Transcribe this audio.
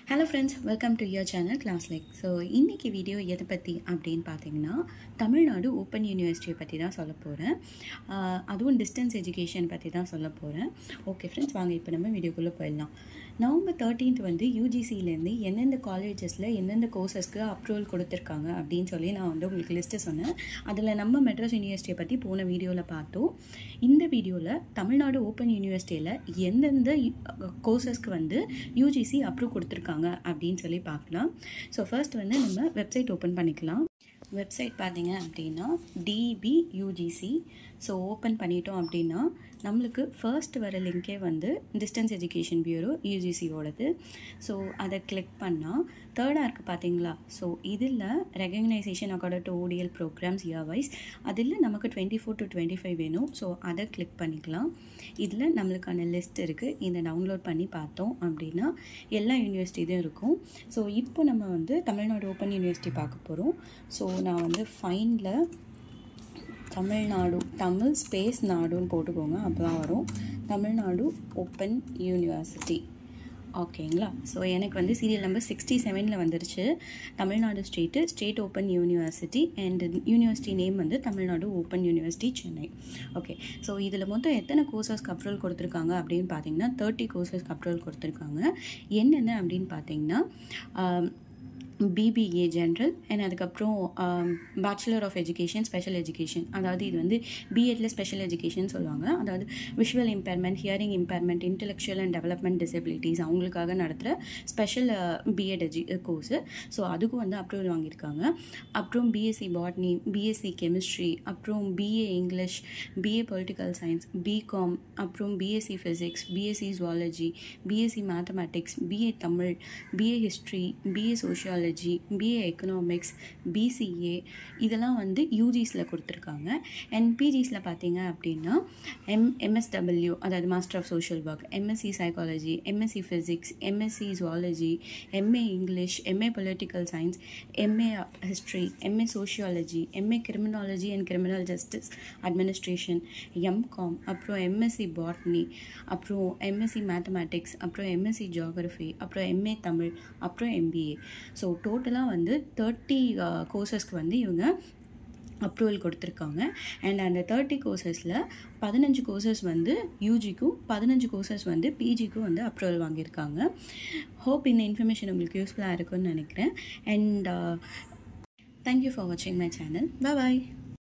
hello friends welcome to your channel class like so இன்றைக்கி video எதை பற்றி அப்படின்னு பார்த்தீங்கன்னா தமிழ்நாடு ஓப்பன் யூனிவர்சிட்டியை பற்றி தான் சொல்ல போகிறேன் அதுவும் டிஸ்டன்ஸ் எஜுகேஷன் பற்றி தான் சொல்ல போகிறேன் ஓகே ஃப்ரெண்ட்ஸ் வாங்க இப்போ நம்ம வீடியோக்குள்ளே போயிடலாம் நவம்பர் தேர்ட்டீன்த் வந்து யூஜிசியிலேருந்து எந்தெந்த காலேஜஸில் எந்தெந்த கோர்சஸ்க்கு அப்ரூவல் கொடுத்துருக்காங்க அப்படின்னு சொல்லி நான் வந்து உங்களுக்கு லிஸ்ட்டு சொன்னேன் அதில் நம்ம மெட்ராஸ் யூனிவர்சிட்டியை பற்றி போன வீடியோவில் பார்த்தோம் இந்த வீடியோவில் தமிழ்நாடு ஓப்பன் யூனிவர்சிட்டியில் எந்தெந்த கோர்சஸ்க்கு வந்து யூஜிசி அப்ரூவ் கொடுத்துருக்காங்க அப்படின்னு சொல்லி பார்க்கலாம் ஸோ ஃபர்ஸ்ட் வந்து நம்ம வெப்சைட் ஓப்பன் பண்ணிக்கலாம் வெப்சைட் பார்த்தீங்க அப்படின்னா டிபி யூஜிசி ஸோ ஓப்பன் பண்ணிட்டோம் அப்படின்னா நம்மளுக்கு ஃபர்ஸ்ட் வர லிங்கே வந்து டிஸ்டன்ஸ் எஜுகேஷன் பியூரோ யூஜிசியோடது ஸோ அதை கிளிக் பண்ணால் தேர்டாக இருக்குது பார்த்தீங்களா ஸோ இதில் recognition accord to ODL programs year wise அதில் நமக்கு twenty four to twenty five வேணும் ஸோ அதை கிளிக் பண்ணிக்கலாம் இதில் நம்மளுக்கான லிஸ்ட் இருக்குது இதை டவுன்லோட் பண்ணி பார்த்தோம் அப்படின்னா எல்லா யூனிவர்சிட்டியும் இருக்கும் ஸோ இப்போ நம்ம வந்து தமிழ்நாடு ஓப்பன் யூனிவர்சிட்டி பார்க்க போகிறோம் ஸோ நான் வந்து ஃபைனில் தமிழ்நாடு தமிழ் ஸ்பேஸ் நாடுன்னு போட்டுக்கோங்க அப்போ தான் வரும் தமிழ்நாடு ஓப்பன் யூனிவர்சிட்டி ஓகேங்களா ஸோ எனக்கு வந்து சீரியல் நம்பர் சிக்ஸ்டி செவனில் வந்துருச்சு Tamil Nadu state state open university and university name வந்து Tamil Nadu open university Chennai okay so இதில் மொத்தம் எத்தனை கோர்சஸ்க்கு அப்ரூவல் கொடுத்துருக்காங்க அப்படின்னு பார்த்தீங்கன்னா தேர்ட்டி கோர்சஸ்க்கு அப்ரூவல் கொடுத்துருக்காங்க என்னென்ன அப்படின்னு பார்த்தீங்கன்னா பிபிஏ ஜென்ரல் அண்ட் அதுக்கப்புறம் bachelor of education special education அதாவது இது வந்து பிஎட்ல ஸ்பெஷல் எஜுகேஷன் சொல்லுவாங்க அதாவது visual impairment hearing impairment intellectual and development disabilities அவங்களுக்காக நடத்துகிற ஸ்பெஷல் பிஎட் எஜு கோர்ஸு ஸோ அதுக்கும் வந்து அப்ரூவல் வாங்கியிருக்காங்க அப்புறம் பிஎஸ்சி பாட்னி பிஎஸ்சி கெமிஸ்ட்ரி அப்புறம் BA English BA political science BCom அப்புறம் BSc physics BSc zoology BSc mathematics BA Tamil BA history BA sociology psychology BA economics BCA இதெல்லாம் வந்து யூஜிஸில் கொடுத்துருக்காங்க அண்ட் பிஜிஸில் பார்த்தீங்க அப்படின்னா எம் எம்எஸ்டபிள்யூ அதாவது master of social work MSc psychology MSc physics MSc zoology MA English MA political science MA history MA sociology MA criminology and criminal justice administration MCom அப்புறம் எம்எஸ்சி பாட்னி அப்புறம் எம்எஸ்சி மேத்தமேட்டிக்ஸ் அப்புறம் MSc geography அப்புறம் MA Tamil அப்புறம் MBA so டோட்டலாக வந்து thirty கோர்சஸ்க்கு வந்து இவங்க approval கொடுத்துருக்காங்க அண்ட் அந்த தேர்ட்டி கோர்சஸில் பதினஞ்சு கோர்சஸ் வந்து யூஜிக்கும் பதினஞ்சு கோர்சஸ் வந்து பிஜிக்கும் வந்து அப்ரூவல் வாங்கியிருக்காங்க ஹோப் இந்த இன்ஃபர்மேஷன் உங்களுக்கு யூஸ்ஃபுல்லாக இருக்கும்னு நினைக்கிறேன் அண்ட் தேங்க்யூ ஃபார் வாட்சிங் மை சேனல் பாய்